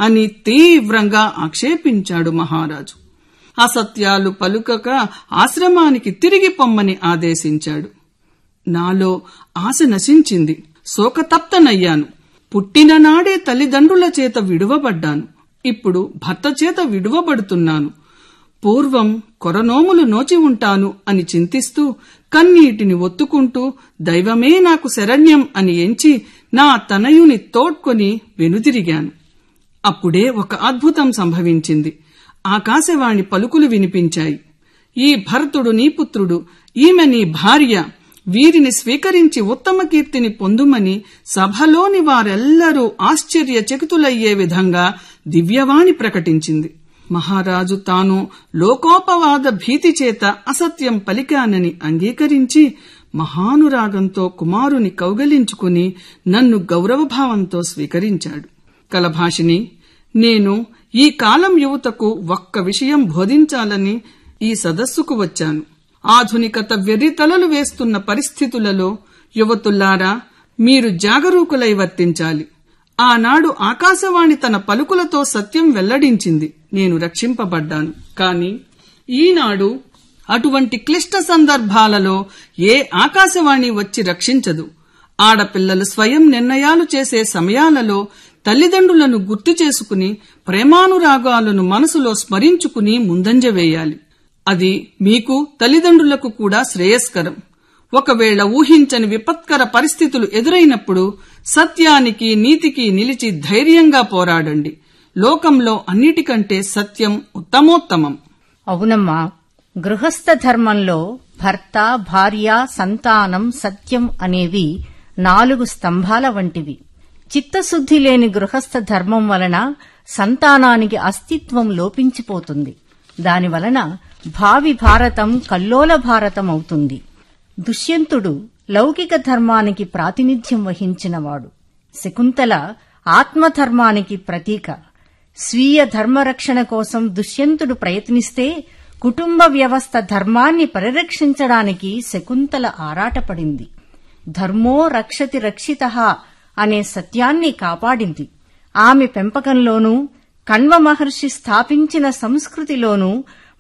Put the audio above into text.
అని తీవ్రంగా ఆక్షేపించాడు మహారాజు అసత్యాలు పలుకక ఆశ్రమానికి తిరిగి పొమ్మని ఆదేశించాడు నాలో ఆశ నశించింది శోకతప్తనయ్యాను పుట్టిన నాడే తల్లిదండ్రుల చేత విడువబడ్డాను ఇప్పుడు భర్త చేత విడువబడుతున్నాను పూర్వం కొరనోములు నోచి ఉంటాను అని చింతిస్తూ కన్నీటిని ఒత్తుకుంటూ దైవమే నాకు శరణ్యం అని ఎంచి నా తనయుని తోడ్కొని వెనుదిరిగాను అప్పుడే ఒక అద్భుతం సంభవించింది ఆకాశవాణి పలుకులు వినిపించాయి ఈ భరతుడు నీ పుత్రుడు ఈమె నీ భార్య వీరిని స్వీకరించి ఉత్తమ కీర్తిని పొందుమని సభలోని వారెల్లరూ ఆశ్చర్యచకితులయ్యే విధంగా దివ్యవాణి ప్రకటించింది మహారాజు తాను లోకోపవాద భీతి చేత అసత్యం పలికానని అంగీకరించి మహానురాగంతో కుమారుని కౌగలించుకుని నన్ను గౌరవభావంతో స్వీకరించాడు కలభాషిని నేను ఈ కాలం యువతకు ఒక్క విషయం బోధించాలని ఈ సదస్సుకు వచ్చాను ఆధునికత వెర్రితలలు వేస్తున్న పరిస్థితులలో యువతుల్లారా మీరు జాగరూకులై వర్తించాలి ఆనాడు ఆకాశవాణి తన పలుకులతో సత్యం వెల్లడించింది నేను రక్షింపబడ్డాను కాని ఈనాడు అటువంటి క్లిష్ట సందర్భాలలో ఏ ఆకాశవాణి వచ్చి రక్షించదు ఆడపిల్లలు స్వయం నిర్ణయాలు చేసే సమయాలలో తల్లిదండ్రులను గుర్తు చేసుకుని ప్రేమానురాగాలను మనసులో స్మరించుకుని ముందంజ వేయాలి అది మీకు తల్లిదండ్రులకు కూడా శ్రేయస్కరం ఒకవేళ ఊహించని విపత్కర పరిస్థితులు ఎదురైనప్పుడు సత్యానికి నీతికి నిలిచి ధైర్యంగా పోరాడండి లోకంలో అన్నిటికంటే సత్యం ఉత్తమోత్తమం అవునమ్మా గృహస్థ ధర్మంలో భర్త భార్య సంతానం సత్యం అనేవి నాలుగు స్తంభాల వంటివి చిత్తశుద్ధి లేని గృహస్థ ధర్మం వలన సంతానానికి అస్తిత్వం లోపించిపోతుంది దానివలన భావి భారతం కల్లోల భారతం అవుతుంది దుష్యంతుడు లౌకిక ధర్మానికి ప్రాతినిధ్యం వహించినవాడు శకుంతల ఆత్మధర్మానికి ప్రతీక స్వీయ ధర్మరక్షణ కోసం దుష్యంతుడు ప్రయత్నిస్తే కుటుంబ వ్యవస్థ ధర్మాన్ని పరిరక్షించడానికి శకుంతల ఆరాటపడింది ధర్మో రక్షతి రక్షిత అనే సత్యాన్ని కాపాడింది ఆమె పెంపకంలోనూ కణ్వ మహర్షి స్థాపించిన సంస్కృతిలోనూ